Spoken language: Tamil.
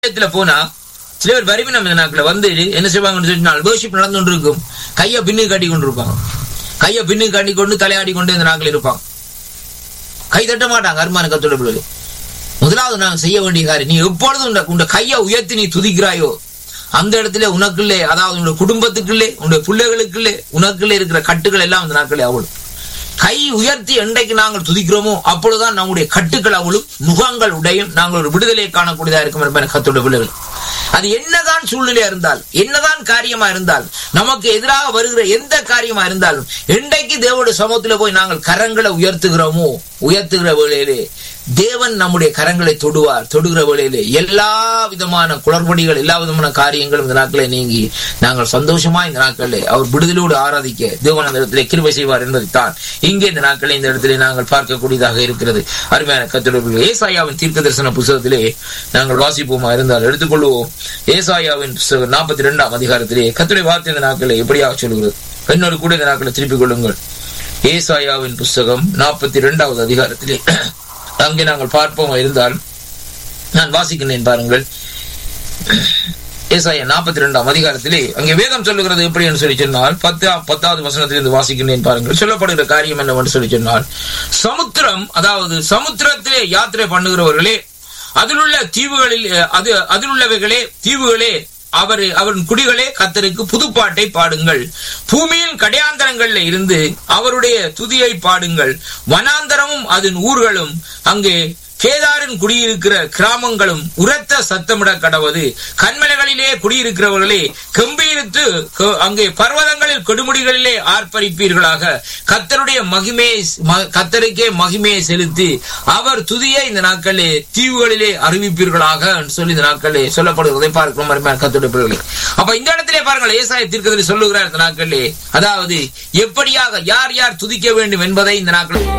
ஆலயத்துல போனா சில பேர் வரிவினம் இந்த நாட்கள வந்து என்ன செய்வாங்கன்னு சொன்னால் வேர்ஷிப் நடந்து கொண்டு இருக்கும் கையை பின்னுக்கு காட்டி கொண்டு இருப்பாங்க கையை பின்னுக்கு காட்டி கொண்டு தலையாடி கொண்டு இந்த நாட்கள் இருப்பாங்க கை தட்ட மாட்டாங்க அருமான கத்தோட பிள்ளைகள் முதலாவது நான் செய்ய வேண்டிய காரியம் நீ எப்பொழுதும் உண்ட- உண்ட கையை உயர்த்தி நீ துதிக்கிறாயோ அந்த இடத்துல உனக்குள்ளே அதாவது உன்னுடைய குடும்பத்துக்குள்ளே உன்னுடைய பிள்ளைகளுக்குள்ளே உனக்குள்ளே இருக்கிற கட்டுகள் எல்லாம் அந்த நாட்களே அவளும் கை உயர்த்தி என்றைக்கு நாங்கள் துதிக்கிறோமோ அப்பொழுதுதான் நம்முடைய கட்டுகள் அவளும் முகங்கள் உடையும் நாங்கள் ஒரு விடுதலையை காணக்கூடியதா இருக்கும் என்பன கத்தோட பிள்ளைகள் அது என்னதான் சூழ்நிலையா இருந்தால் என்னதான் காரியமா இருந்தால் நமக்கு எதிராக வருகிற எந்த காரியமா இருந்தாலும் என்றைக்கு தேவனுடைய சமூகத்துல போய் நாங்கள் கரங்களை உயர்த்துகிறோமோ உயர்த்துகிற வேளையிலே தேவன் நம்முடைய கரங்களை தொடுவார் தொடுகிற வேளையிலே எல்லா விதமான குளறுபடிகள் எல்லா விதமான காரியங்களும் இந்த நாட்களை நீங்கி நாங்கள் சந்தோஷமா இந்த நாட்களில் அவர் விடுதலோடு ஆராதிக்க தேவன் அந்த இடத்திலே கிருபை செய்வார் என்பதைத்தான் இங்கே இந்த நாட்களை இந்த இடத்திலே நாங்கள் பார்க்கக்கூடியதாக இருக்கிறது அருமையான கத்தொடர்பு ஏசாயாவின் தீர்க்க தரிசன புத்தகத்திலே நாங்கள் வாசிப்போமா இருந்தால் எடுத்துக்கொள்வோம் ஏசாயாவின் புஸ்தகம் நாற்பத்தி இரண்டாம் அதிகாரத்திலே கத்துடைய வார்த்தை இந்த நாட்களை எப்படியாக சொல்கிறது என்னோடு கூட இந்த நாட்களை திருப்பிக் கொள்ளுங்கள் ஏசாயாவின் புஸ்தகம் நாற்பத்தி இரண்டாவது அதிகாரத்திலே அங்கே நாங்கள் பார்ப்போமா இருந்தால் நான் வாசிக்கிறேன் பாருங்கள் ஏசாயா நாற்பத்தி ரெண்டாம் அதிகாரத்திலே அங்கே வேதம் சொல்லுகிறது எப்படி என்று சொல்லி சொன்னால் பத்து பத்தாவது வசனத்திலிருந்து வாசிக்கிறேன் பாருங்கள் சொல்லப்படுகிற காரியம் என்னவென்று சொல்லி சொன்னால் சமுத்திரம் அதாவது சமுத்திரத்திலே யாத்திரை பண்ணுகிறவர்களே அதிலுள்ள தீவுகளில் அது அதிலுள்ளவைகளே தீவுகளே அவர் அவரின் குடிகளே கத்தருக்கு புதுப்பாட்டை பாடுங்கள் பூமியின் கடையாந்தரங்கள்ல இருந்து அவருடைய துதியை பாடுங்கள் வனாந்தரமும் அதன் ஊர்களும் அங்கே கேதாரின் குடியிருக்கிற கிராமங்களும் உரத்த சத்தமிட கடவது கண்மலைகளிலே குடியிருக்கிறவர்களே கம்பீரித்து க- அங்கே பர்வதங்களில் கொடுமுடிகளிலே ஆர்ப்பரிப்பீர்களாக கத்தருடைய மகிமையை ம- கத்தருக்கே மகிமையை செலுத்தி அவர் துதியை இந்த நாட்களிலே தீவுகளிலே அறிவிப்பீர்களாக என்று சொல்லி இந்த நாட்களிலே சொல்லப்படுவதை பார்க்கிறோம் அருமையான கத்தருடைய பிள்ளைகளே அப்ப இந்த இடத்திலே பாருங்கள் ஏசாய தீர்க்கதரிசி சொல்லுகிறார் இந்த நாட்களிலே அதாவது எப்படியாக யார் யார் துதிக்க வேண்டும் என்பதை இந்த நாட்களில்